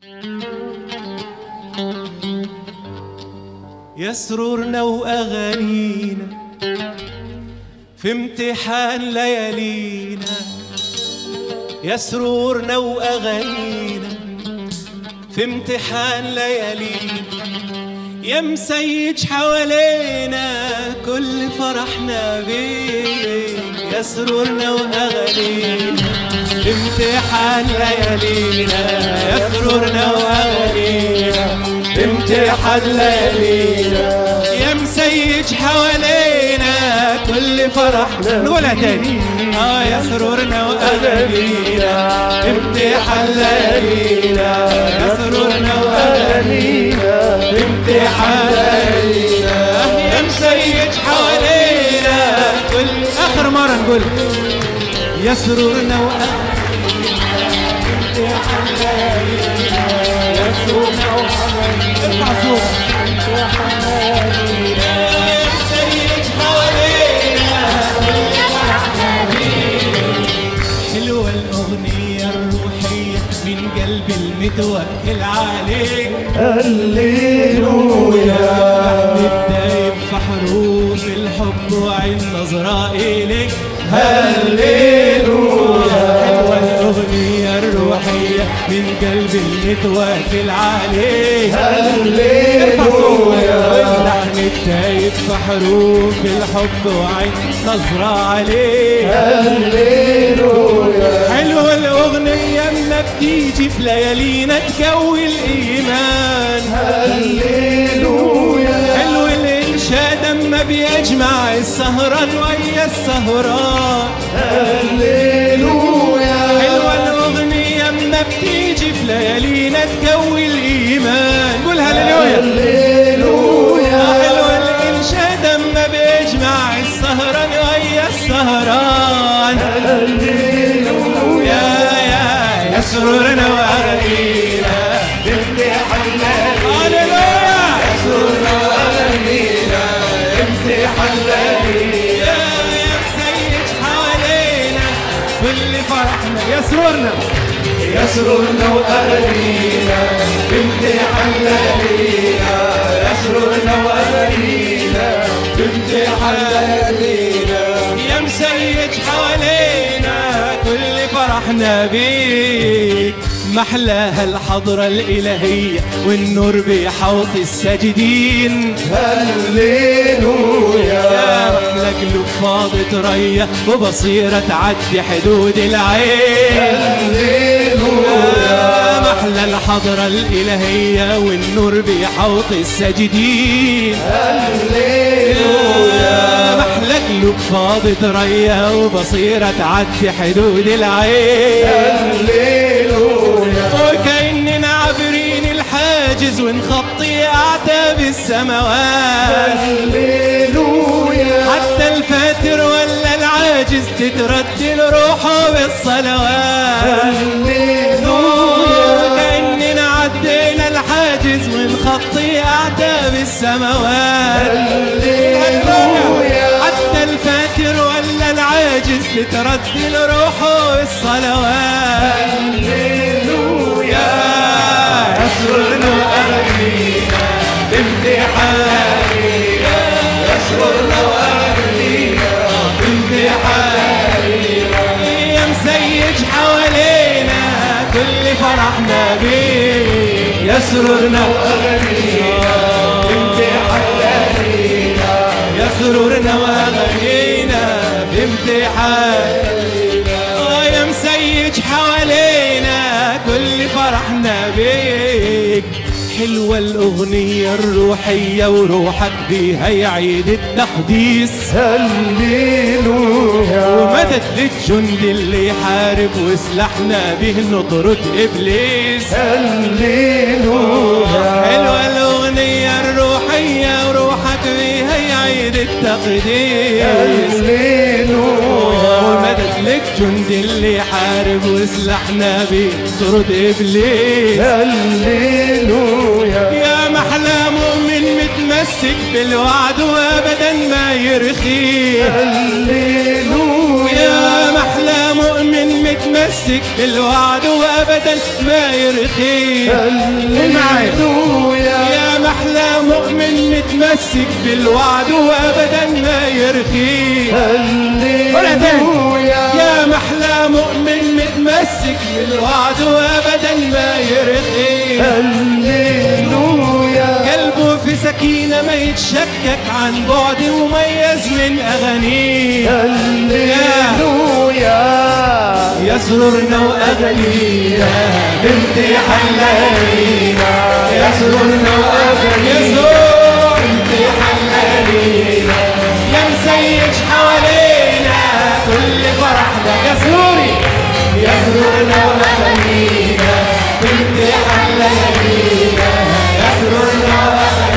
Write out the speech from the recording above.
يا سرورنا واغانينا في امتحان ليالينا يا سرورنا واغانينا في امتحان ليالينا يا مسيج حوالينا كل فرحنا بيك يا سرورنا واغانينا في امتحان ليالينا يا سرورنا واغانينا في امتحان ليالينا يا مسيج حوالينا كل فرحنا نقولها تاني اه يا سرورنا واغانينا في امتحان ليالينا يا سرورنا واغانينا في امتحان ليالينا يا مسيج حوالينا كل اخر مره نقول يا سرورنا واغانينا في امتحان ليالينا يا سرورنا واغانينا ارفع صوتك حلوة الأغنية الروحية من قلب المتوكل عليك هللويا نبدأ في حروف الحب وعين نظرة إليك هللويا حلوة الأغنية الروحية من قلب المتوكل عليك ارفع صوتك هللويا لحن التايب في حروف الحب وعين نظرة عليك هللويا حلوة الأغنية اما بتيجي في ليالينا تكوي الإيمان هللويا حلو الإنشاد اما بيجمع السهران ويا السهران هللويا حلوة الأغنية اما بتيجي في ليالينا تكوي الإيمان قول هللويا هللويا حلو الإنشاد اما بيجمع السهران ويا السهران هللويا يا يا يا سرورنا وأغانينا امتحان هللويا سرنا أغنينا امتحان يا يا مسيج حوالينا كل فرحنا يا سرورنا يسرنا وأهلينا بامتحان ليالينا يسرنا وأهلينا بامتحان ليالينا يا مسيج حوالينا كل فرحنا بيك محلاها الحضرة الإلهية والنور بيحوط الساجدين هللويا يا محلى قلوب فاضت رية وبصيرة تعدي حدود العين هللويا يا محلى الحضرة الإلهية والنور بيحوط الساجدين هللويا يا محلى قلوب فاضت رية وبصيرة تعدي حدود العين هللويا وكأننا عابرين الحاجز ونخطي أعتاب السماوات هللويا حتى الفاتر ولا العاجز تترتل روحه بالصلوات هللويا كأننا عدينا الحاجز ونخطي أعتاب السماوات هللويا حتى الفاتر ولا العاجز تترتل روحه بالصلوات هللويا يسرنا وأهلينا بامتحاننا يسرنا وأهلينا بامتحاننا يا مسيج حوالينا كل فرحنا بيك يسرنا وأهلينا بامتحاننا يسرورنا واغانينا في امتحان آه يا مسيج حوالينا كل فرحنا بيك حلوة الأغنية الروحية وروحك بيها يعيد التقديس هللويا ومدد للجند اللي يحارب وسلاحنا به نطرد إبليس هللويا حلوة الأغنية الروحية وروحك بيها يعيد التقديس هللويا ومدد لك جند اللي يحارب وسلاحنا بيطرد ابليس هللويا يا محلى مؤمن متمسك بالوعد وابدا ما يرخي هللويا يا محلى مؤمن متمسك متمسك بالوعد وابدا ما يرخي هللويا يا محلى مؤمن متمسك بالوعد وابدا ما يرخي هللويا يا محلى مؤمن متمسك بالوعد وابدا ما يرخي هللويا قلبه في سكينة ما يتشكك عن بعد مميز من أغانيه هللويا يسررنا وأغانينا بنت حلالينا يسررنا وأغانينا يسرر بنت حلالينا يا مسيج حوالينا كل فرحنا يا سروري يسرنا وأغانينا بنت حلالينا يسرنا وأغانينا